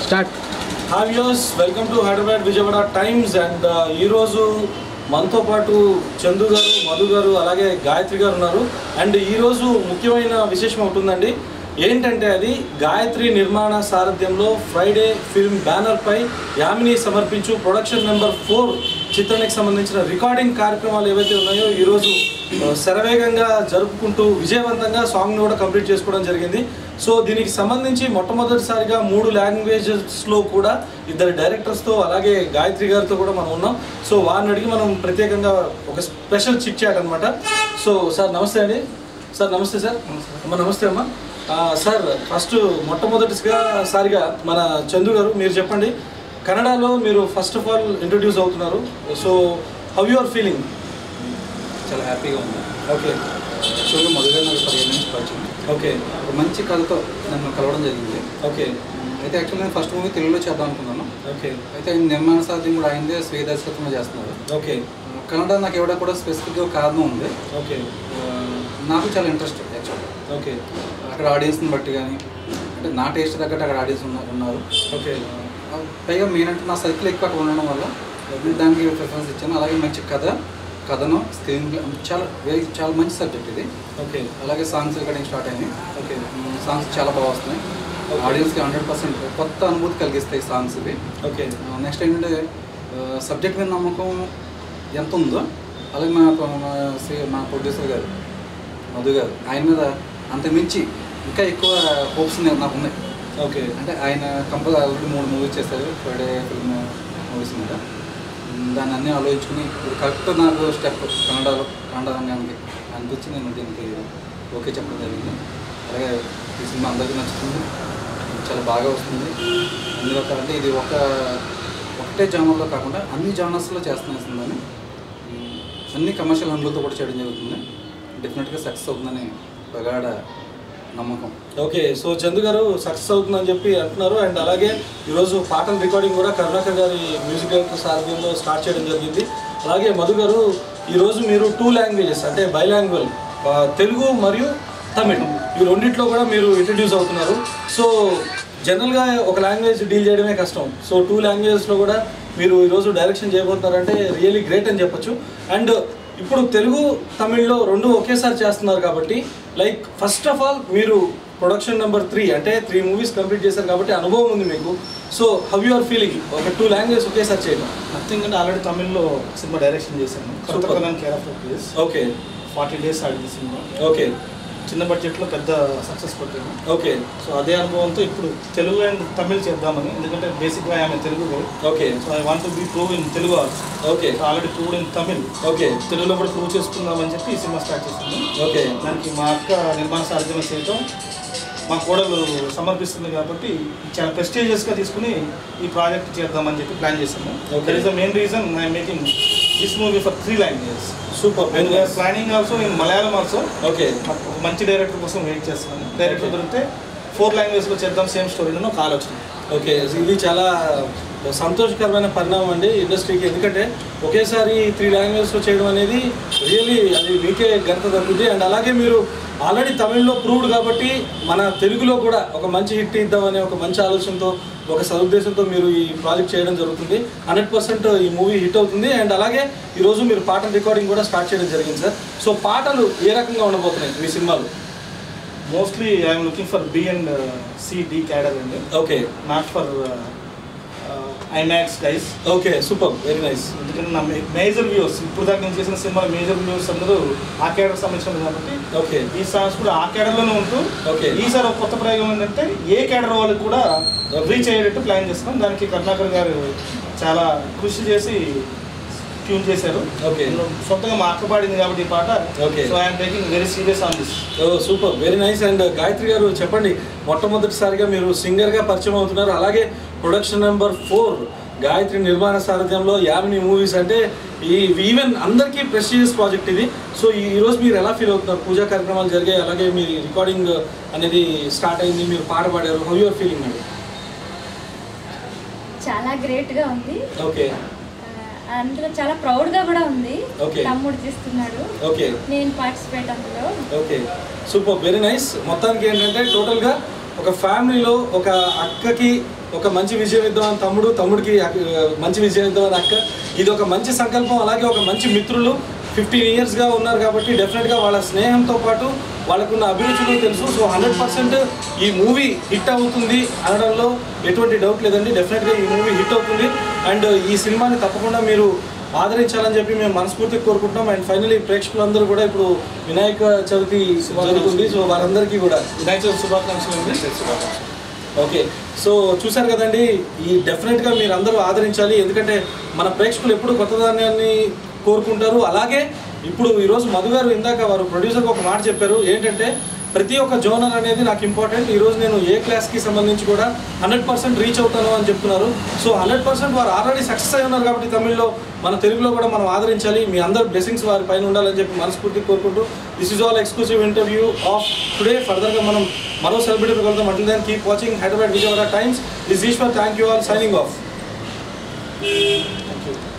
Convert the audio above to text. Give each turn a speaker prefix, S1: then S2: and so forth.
S1: Start
S2: hi views welcome to Hyderabad Vijayawada times and ఈరోజు మనతో పాటు చందు గారు మధు గారు అలాగే గాయత్రి గారు ఉన్నారు అండ్ ఈరోజు ముఖ్యమైన విశేషం ఉంటుందండి ఏంటంటే అది గాయత్రి నిర్మాణ సారథ్యంలో ఫ్రైడే ఫిల్మ్ బ్యానర్పై యామిని సమర్పించు ప్రొడక్షన్ నెంబర్ ఫోర్ చిత్రానికి సంబంధించిన రికార్డింగ్ కార్యక్రమాలు ఏవైతే ఉన్నాయో ఈరోజు ఆ, శరవేగంగా జరుపుకుంటూ విజయవంతంగా సాంగ్ని కూడా కంప్లీట్ చేసుకోవడం జరిగింది సో దీనికి సంబంధించి మొట్టమొదటిసారిగా మూడు లాంగ్వేజెస్లో కూడా ఇద్దరు డైరెక్టర్స్తో అలాగే గాయత్రి గారితో కూడా మనం ఉన్నాం సో వారిని అడిగి మనం ప్రత్యేకంగా ఒక స్పెషల్ చిట్ చాట్ అనమాట సో సార్ నమస్తే అండి సార్ నమస్తే సార్ అమ్మ నమస్తే అమ్మ ఆ, సార్ ఫస్ట్ మొట్టమొదటిగా సారిగా మన చందు గారు మీరు చెప్పండి కన్నడలో మీరు ఫస్ట్ ఆఫ్ ఆల్ ఇంట్రొడ్యూస్ అవుతున్నారు so how you are feeling
S1: చాలా హ్యాపీగా ఉంది
S2: ఓకే
S1: యాక్చువల్గా మొదలుగా నాకు పదిహేను నుంచి పరిచయం
S2: ఓకే
S1: ఒక మంచి కథతో నన్ను కలవడం జరిగింది
S2: ఓకే
S1: అయితే యాక్చువల్లీ నేను ఫస్ట్ మూవీ తెలుగులో చేద్దాం అనుకున్నాను
S2: ఓకే
S1: అయితే ఆయన నిర్మాణ సాధ్యం కూడా అయిందే స్వీయ దర్శకత్వంలో చేస్తున్నారు
S2: ఓకే
S1: కన్నడ నాకు ఎవడ కూడా స్పెసిఫిక్గా కారణం ఉంది
S2: ఓకే
S1: ఆ, నాకు చాలా ఇంట్రెస్ట్ యాక్చువల్గా
S2: ఓకే
S1: అక్కడ ఆడియన్స్ని బట్టి కానీ అంటే నా టేస్ట్ తగ్గట్టు అక్కడ ఆడియన్స్ ఉన్నారు ఉన్నారు
S2: ఓకే
S1: ఆ, పైగా మెయిన్ అంటే నా సర్కిల్ ఎక్కువ అక్కడ ఉండడం వల్ల నేను దానికి ప్రిఫరెన్స్ ఇచ్చాను అలాగే మంచి కథ కథనం స్క్రీన్ ప్లే చాలా వెరీ చాలా మంచి సబ్జెక్ట్ ఇది
S2: ఓకే
S1: అలాగే సాంగ్స్ రికార్డింగ్ స్టార్ట్ అయింది
S2: ఓకే
S1: సాంగ్స్ చాలా బాగా వస్తున్నాయి
S2: Okay.
S1: ఆడియన్స్కి హండ్రెడ్ పర్సెంట్ కొత్త అనుభూతి కలిగిస్తాయి సాంగ్స్ ఇవి
S2: ఓకే
S1: నెక్స్ట్ ఏంటంటే సబ్జెక్ట్ మీద నమ్మకం ఎంత ఉందో అలాగే మా మా శ్రీ- మా ప్రొడ్యూసర్ గారు మధు గారు ఆయన మీద అంత మించి ఇంకా ఎక్కువ హోప్స్ నాకు ఉన్నాయి
S2: ఓకే
S1: అంటే ఆయన కంపల్ ఆల్రెడీ మూడు మూవీస్ చేశారు ఫ్రైడే ఫిల్మ్ మూవీస్ మీద ఉమ్, దాన్ని అన్నీ ఆలోచించుకుని ఇప్పుడు కరెక్ట్ నాకు స్టెప్ కన్నడలో కన్నడ రంగానికి అనిపించి నేను దీనికి ఓకే చెప్పడం జరిగింది అలాగే ఈ సినిమా అందరికీ నచ్చుతుంది చాలా బాగా వస్తుంది అందులో ఒక- అంటే ఇది ఒక ఒకటే జానర్లో కాకుండా అన్ని జానర్స్లో చేస్తున్న సినిమాని ఉమ్, అన్ని కమర్షియల్ హంగులతో కూడా చేయడం జరుగుతుంది డెఫినెట్గా సక్సెస్ అవుతుందని ప్రగాఢ నమ్మకం
S2: ఓకే సో చందు గారు సక్సెస్ అవుతుందని చెప్పి అంటున్నారు అండ్ అలాగే ఈరోజు పాటల రికార్డింగ్ కూడా కరుణాకర్ గారి మ్యూజిక్ డైరెక్టర్ సారథ్యంలో స్టార్ట్ చేయడం జరిగింది అలాగే మధు గారు ఈరోజు మీరు టూ లాంగ్వేజెస్ అంటే బైలాంగ్వల్ తెలుగు మరియు తమిళ్ ఈ రెండిట్లో కూడా మీరు ఇంట్రడ్యూస్ అవుతున్నారు సో జనరల్గా ఒక లాంగ్వేజ్ డీల్ చేయడమే కష్టం సో టూ లాంగ్వేజెస్లో కూడా మీరు ఈరోజు డైరెక్షన్ చేయబోతున్నారంటే రియలీ గ్రేట్ అని చెప్పొచ్చు అండ్ ఇప్పుడు తెలుగు తమిళ్లో రెండు ఒకేసారి చేస్తున్నారు కాబట్టి లైక్ ఫస్ట్ ఆఫ్ ఆల్ మీరు ప్రొడక్షన్ నెంబర్ త్రీ అంటే త్రీ మూవీస్ కంప్లీట్ చేశారు కాబట్టి అనుభవం ఉంది మీకు so how you are feeling ఒక టూ లాంగ్వేజ్ ఒకేసారి చేయడం
S3: నథింగ్ అంటే ఆల్రెడీ తమిళ్లో సినిమా డైరెక్షన్ చేశాను కొత్త
S2: Super.
S3: కథన్ care of place
S2: okay
S3: forty days ఆడింది సినిమా
S2: ఓకే
S3: చిన్న బడ్జెట్లో పెద్ద సక్సెస్ కొట్టాను
S2: ఓకే
S3: సో అదే అనుభవంతో ఇప్పుడు తెలుగు అండ్ తమిళ్ చేద్దామని ఎందుకంటే బేసిక్గా ఆమె Telugu
S2: okay
S3: so I want be prove in Telugu also
S2: okay
S3: already prove in Tamil
S2: okay
S3: తెలుగులో కూడా ప్రూవ్ చేసుకుందామని చెప్పి ఈ సినిమా స్టార్ట్ చేశాను
S2: ఓకే
S3: దానికి మా అక్క నిర్మాణ సాధ్యం చేయటం మా కోడలు సమర్పిస్తుంది కాబట్టి చాలా ప్రెస్టీజియస్గా తీసుకుని ఈ ప్రాజెక్ట్ చేద్దామని చెప్పి ప్లాన్ చేశాము
S2: Okay.
S3: That is the main reason I making this movie for three languages
S2: super
S3: and we are planning also in Malayalam also
S2: okay
S3: ఒక మంచి డైరెక్టర్ కోసం వెయిట్ చేస్తున్నాను డైరెక్టర్ దొరికితే ఫోర్ లాంగ్వేజ్లో చేద్దాం సేమ్ స్టోరీలో ఒక ఆలోచన
S2: ఓకే ఇది చాలా సంతోషకరమైన పరిణామం అండి ఇండస్ట్రీకి ఎందుకంటే ఒకేసారి త్రీ లాంగ్వేజ్లో చేయడం అనేది రియలీ అది మీకే ఘనత దక్కుతుంది అండ్ అలాగే మీరు ఆల్రెడీ తమిళ్లో ప్రూవ్డ్ కాబట్టి మన తెలుగులో కూడా ఒక మంచి హిట్ ఇద్దామనే ఒక మంచి ఆలోచనతో ఒక సదుద్దేశంతో మీరు ఈ ప్రాజెక్ట్ చేయడం జరుగుతుంది హండ్రెడ్ పర్సెంట్ ఈ మూవీ హిట్ అవుతుంది అండ్ అలాగే ఈరోజు మీరు పాటల రికార్డింగ్ కూడా స్టార్ట్ చేయడం జరిగింది సార్ సో పాటలు ఏ రకంగా ఉండబోతున్నాయి మీ సినిమాలు
S3: mostly I'm looking for B and C D cadre అండి
S2: okay
S3: not for IMAX guys
S2: okay super very nice
S3: ఎందుకంటే నా మేజర్ వ్యూస్ ఇప్పుడు దాకా నేను చేసిన సినిమా మేజర్ వ్యూస్ అందరూ ఆ క్యాడర్ సంబంధించినది కాబట్టి
S2: ఓకే
S3: ఈ సాంగ్స్ కూడా ఆ క్యాడర్లోనే ఉంటూ
S2: Okay.
S3: ఈసారి ఒక కొత్త ప్రయోగం ఏంటంటే ఏ క్యాడర్ వాళ్ళకి కూడా రీచ్ అయ్యేటట్టు ప్లాన్ చేస్తాం దానికి కరుణాకర్ గారు చాలా కృషి చేసి ట్యూన్ చేశారు
S2: Okay.
S3: సొంతంగా మా అక్క పాడింది కాబట్టి ఈ పాట
S2: Okay.
S3: So I'm taking very serious on this
S2: oh super very nice and Gayatri garu చెప్పండి మొట్టమొదటిసారిగా మీరు సింగర్గా పరిచయం అవుతున్నారు అలాగే ప్రొడక్షన్ నెంబర్ ఫోర్ గాయత్రి నిర్మాణ సారథ్యంలో యామిని మూవీస్ అంటే ఈ ఈవెన్ అందరికీ ప్రెస్టీజియస్ ప్రాజెక్ట్ ఇది సో ఈ ఈరోజు మీరు ఎలా ఫీల్ అవుతున్నారు పూజా కార్యక్రమాలు జరిగాయి అలాగే మీ రికార్డింగ్ అనేది స్టార్ట్ అయింది మీరు పాట పాడారు హౌ యూఆర్ ఫీలింగ్ అండి
S4: చాలా గ్రేట్ గా ఉంది
S2: ఓకే
S4: ఆ, అందులో చాలా ప్రౌడ్ గా కూడా ఉంది
S2: Okay.
S4: తమ్ముడు తీస్తున్నాడు
S2: ఓకే
S4: నేను పార్టిసిపేట్ అందులో
S2: ఓకే సూపర్ వెరీ నైస్ మొత్తానికి ఏంటంటే టోటల్గా ఒక ఫ్యామిలీలో ఒక అక్కకి ఒక మంచి విజయం ఇద్దామని తమ్ముడు తమ్ముడికి అక్క- మంచి విజయం ఇద్దామని అక్క ఇది ఒక మంచి సంకల్పం అలాగే ఒక మంచి మిత్రులు ఫిఫ్టీన్ ఇయర్స్గా ఉన్నారు కాబట్టి డెఫినెట్గా వాళ్ళ స్నేహంతో పాటు వాళ్ళకున్న అభిరుచులు తెలుసు సో హండ్రెడ్ పర్సెంట్ ఈ మూవీ హిట్ అవుతుంది అనడంలో ఎటువంటి డౌట్ లేదండి డెఫినెట్గా ఈ మూవీ హిట్ అవుతుంది అండ్ ఈ సినిమాని తప్పకుండా మీరు ఆదరించాలని చెప్పి మేము మనస్ఫూర్తిగా కోరుకుంటున్నాం అండ్ ఫైనలీ ప్రేక్షకులందరూ కూడా ఇప్పుడు వినాయక చవితి జరుగుతుంది సో వారందరికీ కూడా
S3: వినాయక చవితి శుభాకాంక్షలు అండి
S2: ఓకే సో చూశారు కదండి ఈ డెఫినెట్గా మీరు అందరూ ఆదరించాలి ఎందుకంటే మన ప్రేక్షకులు ఎప్పుడు కొత్త ధాన్యాన్ని కోరుకుంటారు అలాగే ఇప్పుడు ఈరోజు మధు గారు ఇందాక వారు ప్రొడ్యూసర్కి ఒక మాట చెప్పారు ఏంటంటే ప్రతి ఒక్క జోనర్ అనేది నాకు ఇంపార్టెంట్ ఈరోజు నేను ఏ క్లాస్కి సంబంధించి కూడా హండ్రెడ్ పర్సెంట్ రీచ్ అవుతాను అని చెప్తున్నారు సో హండ్రెడ్ పర్సెంట్ వారు ఆల్రెడీ సక్సెస్ అయి ఉన్నారు కాబట్టి తమిళ్లో మన తెలుగులో కూడా మనం ఆదరించాలి మీ అందరు బ్లెస్సింగ్స్ వారి పైన ఉండాలని చెప్పి మనస్ఫూర్తి కోరుకుంటూ this is all exclusive interview of today ఫర్దర్గా మనం మరో సెలబ్రిటీ కలుద్దాం until then keep watching Hyderabad Vijayawada times this Eshwar thank you all signing off
S3: thank you